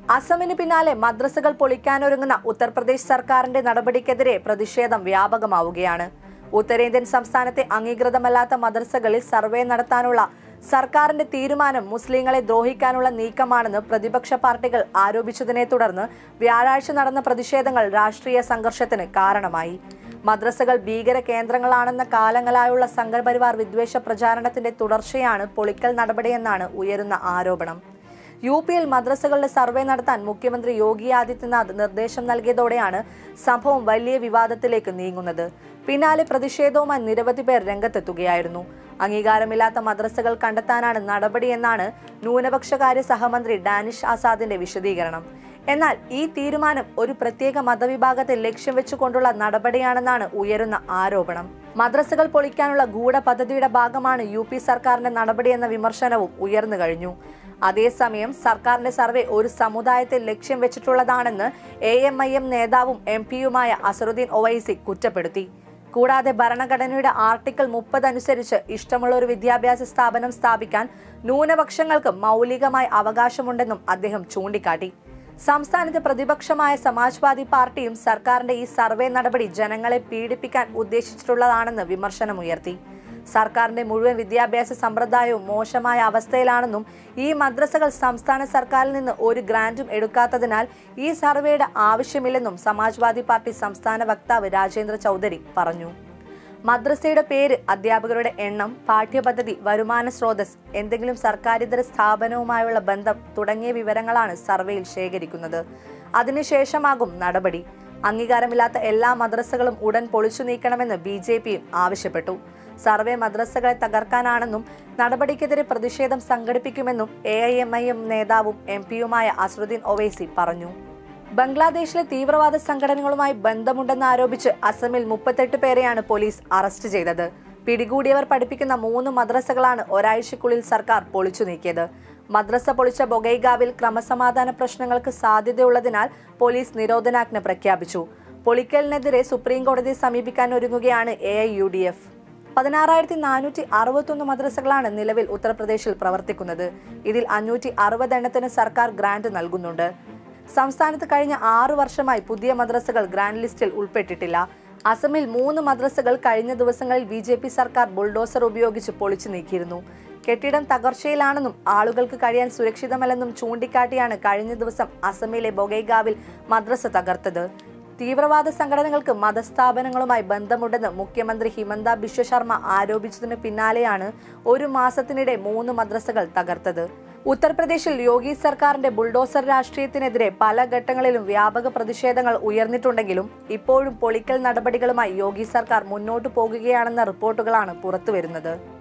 അസമിന് പിന്നാലെ മദ്രസകൾ പൊളിക്കാനൊരുങ്ങുന്ന ഉത്തർപ്രദേശ് സർക്കാരിന്റെ നടപടിക്കെതിരെ പ്രതിഷേധം വ്യാപകമാവുകയാണ് ഉത്തരേന്ത്യൻ സംസ്ഥാനത്തെ അംഗീകൃതമല്ലാത്ത മദ്രസകളിൽ സർവേ നടത്താനുള്ള സർക്കാരിന്റെ തീരുമാനം മുസ്ലിങ്ങളെ ദ്രോഹിക്കാനുള്ള നീക്കമാണെന്ന് പ്രതിപക്ഷ പാർട്ടികൾ ആരോപിച്ചതിനെ തുടർന്ന് വ്യാഴാഴ്ച നടന്ന പ്രതിഷേധങ്ങൾ രാഷ്ട്രീയ സംഘർഷത്തിന് കാരണമായി മദ്രസകൾ ഭീകര കേന്ദ്രങ്ങളാണെന്ന കാലങ്ങളായുള്ള സംഘപരിവാർ വിദ്വേഷ പ്രചാരണത്തിന്റെ തുടർച്ചയാണ് പൊളിക്കൽ നടപടിയെന്നാണ് ഉയരുന്ന ആരോപണം യു പിയിൽ മദ്രസകളുടെ സർവേ നടത്താൻ മുഖ്യമന്ത്രി യോഗി ആദിത്യനാഥ് നിർദ്ദേശം നൽകിയതോടെയാണ് സംഭവം വലിയ വിവാദത്തിലേക്ക് നീങ്ങുന്നത് പിന്നാലെ പ്രതിഷേധവുമായി നിരവധി പേർ രംഗത്തെത്തുകയായിരുന്നു അംഗീകാരമില്ലാത്ത മദ്രസകൾ കണ്ടെത്താനാണ് നടപടിയെന്നാണ് ന്യൂനപക്ഷകാര്യ സഹമന്ത്രി ഡാനിഷ് ആസാദിന്റെ വിശദീകരണം എന്നാൽ ഈ തീരുമാനം ഒരു പ്രത്യേക മതവിഭാഗത്തെ ലക്ഷ്യം വെച്ചുകൊണ്ടുള്ള നടപടിയാണെന്നാണ് ഉയരുന്ന ആരോപണം മദ്രസകൾ പൊളിക്കാനുള്ള ഗൂഢപദ്ധതിയുടെ ഭാഗമാണ് യു പി സർക്കാരിന്റെ നടപടിയെന്ന വിമർശനവും ഉയർന്നു കഴിഞ്ഞു അതേസമയം സർക്കാരിന്റെ സർവേ ഒരു സമുദായത്തെ ലക്ഷ്യം വെച്ചിട്ടുള്ളതാണെന്ന് എ എം ഐ എം നേതാവും എം പിയുമായ അസറുദ്ദീൻ ഒവൈസി കുറ്റപ്പെടുത്തി കൂടാതെ ഭരണഘടനയുടെ ആർട്ടിക്കിൾ മുപ്പത് അനുസരിച്ച് ഇഷ്ടമുള്ള ഒരു വിദ്യാഭ്യാസ സ്ഥാപനം സ്ഥാപിക്കാൻ ന്യൂനപക്ഷങ്ങൾക്ക് മൗലികമായ അവകാശമുണ്ടെന്നും അദ്ദേഹം ചൂണ്ടിക്കാട്ടി സംസ്ഥാനത്ത് പ്രതിപക്ഷമായ സമാജ്വാദി പാർട്ടിയും സർക്കാരിന്റെ ഈ സർവേ നടപടി ജനങ്ങളെ പീഡിപ്പിക്കാൻ ഉദ്ദേശിച്ചിട്ടുള്ളതാണെന്ന് വിമർശനമുയർത്തി സർക്കാരിന്റെ മുഴുവൻ വിദ്യാഭ്യാസ സമ്പ്രദായവും മോശമായ അവസ്ഥയിലാണെന്നും ഈ മദ്രസകൾ സംസ്ഥാന സർക്കാരിൽ നിന്ന് ഒരു ഗ്രാന്റും എടുക്കാത്തതിനാൽ ഈ സർവേയുടെ ആവശ്യമില്ലെന്നും സമാജ്വാദി പാർട്ടി സംസ്ഥാന വക്താവ് രാജേന്ദ്ര ചൗധരി പറഞ്ഞു മദ്രസയുടെ പേര് അധ്യാപകരുടെ എണ്ണം പാഠ്യപദ്ധതി വരുമാന സ്രോതസ് എന്തെങ്കിലും സർക്കാരിതര സ്ഥാപനവുമായുള്ള ബന്ധം തുടങ്ങിയ വിവരങ്ങളാണ് സർവേയിൽ ശേഖരിക്കുന്നത് അതിനുശേഷമാകും നടപടി അംഗീകാരമില്ലാത്ത എല്ലാ മദ്രസകളും ഉടൻ പൊളിച്ചു നീക്കണമെന്ന് ബി ജെ പിയും ആവശ്യപ്പെട്ടു സർവേ മദ്രസകളെ തകർക്കാനാണെന്നും നടപടിക്കെതിരെ പ്രതിഷേധം സംഘടിപ്പിക്കുമെന്നും A I M I M നേതാവും എം പിയുമായ അസ്രുദ്ദീൻ ഒവൈസി പറഞ്ഞു ബംഗ്ലാദേശിലെ തീവ്രവാദ സംഘടനകളുമായി ബന്ധമുണ്ടെന്ന് ആരോപിച്ച് അസമിൽ മുപ്പത്തെട്ട് പേരെയാണ് പോലീസ് അറസ്റ്റ് ചെയ്തത് പിടികൂടിയവർ പഠിപ്പിക്കുന്ന മൂന്ന് മദ്രസകളാണ് ഒരാഴ്ചക്കുള്ളിൽ സർക്കാർ പൊളിച്ചു നീക്കിയത് മദ്രസ പൊളിച്ച ബൊഗൈഗാവിൽ ക്രമസമാധാന പ്രശ്നങ്ങൾക്ക് സാധ്യതയുള്ളതിനാൽ പോലീസ് നിരോധനാജ്ഞ പ്രഖ്യാപിച്ചു പൊളിക്കലിനെതിരെ സുപ്രീം കോടതിയെ സമീപിക്കാൻ ഒരുങ്ങുകയാണ് A I U D F പതിനാറായിരത്തി നാനൂറ്റി അറുപത്തൊന്ന് മദ്രസകളാണ് നിലവിൽ ഉത്തർപ്രദേശിൽ പ്രവർത്തിക്കുന്നത് ഇതിൽ അഞ്ഞൂറ്റി അറുപത് എണ്ണത്തിന് സർക്കാർ ഗ്രാന്റ് നൽകുന്നുണ്ട് സംസ്ഥാനത്ത് കഴിഞ്ഞ ആറു വർഷമായി പുതിയ മദ്രസകൾ ഗ്രാൻഡ് ലിസ്റ്റിൽ ഉൾപ്പെട്ടിട്ടില്ല അസമിൽ മൂന്ന് മദ്രസകൾ കഴിഞ്ഞ ദിവസങ്ങളിൽ ബി ജെ പി സർക്കാർ ബുൾഡോസർ ഉപയോഗിച്ച് പൊളിച്ചു നീക്കിയിരുന്നു കെട്ടിടം തകർച്ചയിലാണെന്നും ആളുകൾക്ക് കഴിയാൻ സുരക്ഷിതമല്ലെന്നും ചൂണ്ടിക്കാട്ടിയാണ് കഴിഞ്ഞ ദിവസം അസമിലെ ബൊഗൈഗാവിൽ മദ്രസ തകർത്തത് തീവ്രവാദ സംഘടനകൾക്ക് മതസ്ഥാപനങ്ങളുമായി ബന്ധമുണ്ടെന്ന് മുഖ്യമന്ത്രി ഹിമന്ത ബിശ്വ ശർമ്മ ആരോപിച്ചതിന് പിന്നാലെയാണ് ഒരു മാസത്തിനിടെ മൂന്ന് മദ്രസകൾ തകർത്തത് ഉത്തർപ്രദേശിൽ യോഗി സർക്കാരിന്റെ ബുൾഡോസർ രാഷ്ട്രീയത്തിനെതിരെ പല ഘട്ടങ്ങളിലും വ്യാപക പ്രതിഷേധങ്ങൾ ഉയർന്നിട്ടുണ്ടെങ്കിലും ഇപ്പോഴും പൊളിക്കൽ നടപടികളുമായി യോഗി സർക്കാർ മുന്നോട്ടു പോകുകയാണെന്ന റിപ്പോർട്ടുകളാണ് പുറത്തുവരുന്നത്